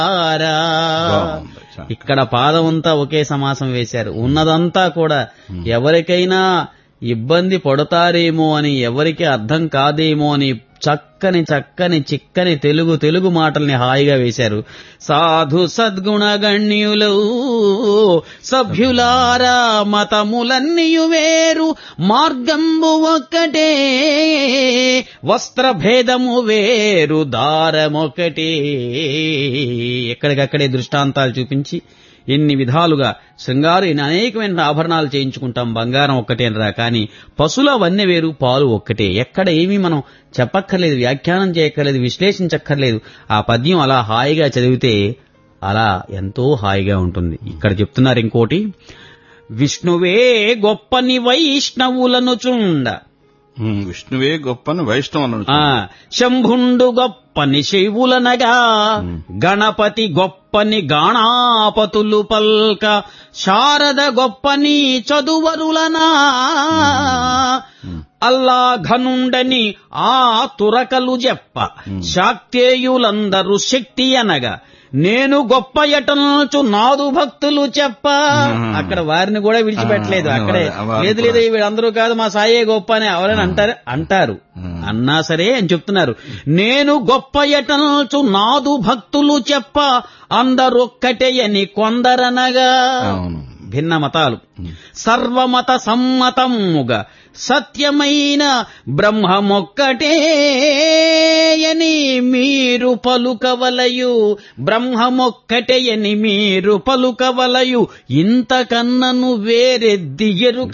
ఆరా. బాగుంది. చాలా. ఇక్కడ పాదం అంతా ఒకే సమాసం వేశారు ఉన్నదంతా కూడా ఎవరికైనా ఇబ్బంది పడతారేమో అని ఎవరికి అర్థం కాదేమో అని చక్కని చక్కని చిక్కని తెలుగు తెలుగు మాటల్ని హాయిగా వేశారు సాధు సద్గుణ గణ్యులు సభ్యులారా మతములన్నీయు వేరు మార్గంబు ఒక్కటే వస్త్రభేదము వేరు దారమొకటే ఎక్కడికక్కడే దృష్టాంతాలు చూపించి ఎన్ని విధాలుగా శృంగారు ఎన్ని అనేకమైన ఆభరణాలు చేయించుకుంటాం బంగారం ఒక్కటేనరా కానీ పశుల వన్నె వేరు పాలు ఒక్కటే ఎక్కడ ఏమీ మనం చెప్పక్కర్లేదు వ్యాఖ్యానం చేయక్కర్లేదు విశ్లేషించక్కర్లేదు ఆ పద్యం అలా హాయిగా చదివితే అలా ఎంతో హాయిగా ఉంటుంది ఇక్కడ చెప్తున్నారు ఇంకోటి విష్ణువే గొప్పని వైష్ణవులను చుండ ఉమ్, విష్ణువే గొప్పని వైష్ణవులను ఆ శంభుండు గొప్పని శివులనగా గణపతి గొప్పని గాణాపతులు పల్క శారద గొప్పని చదువరులనా అల్లా ఘనుండని ఆ తురకలు చెప్ప శాక్తేయులందరూ శక్తి అనగా నేను గొప్ప ఎటనొచ్చు నాదు భక్తులు చెప్ప అక్కడ వారిని కూడా విడిచిపెట్టలేదు ఆ, అక్కడే వారు లేదు లేదు వీళ్ళందరూ కాదు మా సాయే గొప్ప అని ఎవరైనా అంటారు అంటారు అన్నా సరే అని చెప్తున్నారు నేను గొప్ప ఎటనొచ్చు నాదు భక్తులు చెప్ప అందరొక్కటే అని కొందరనగా అవును భిన్న మతాలు సర్వమత సమ్మతముగా సత్యమైన బ్రహ్మమొక్కటే అని మీరు పలుకవలయు బ్రహ్మమొక్కటే అని మీరు పలుకవలయు ఇంతకన్నను వేరెద్ది ఎరుక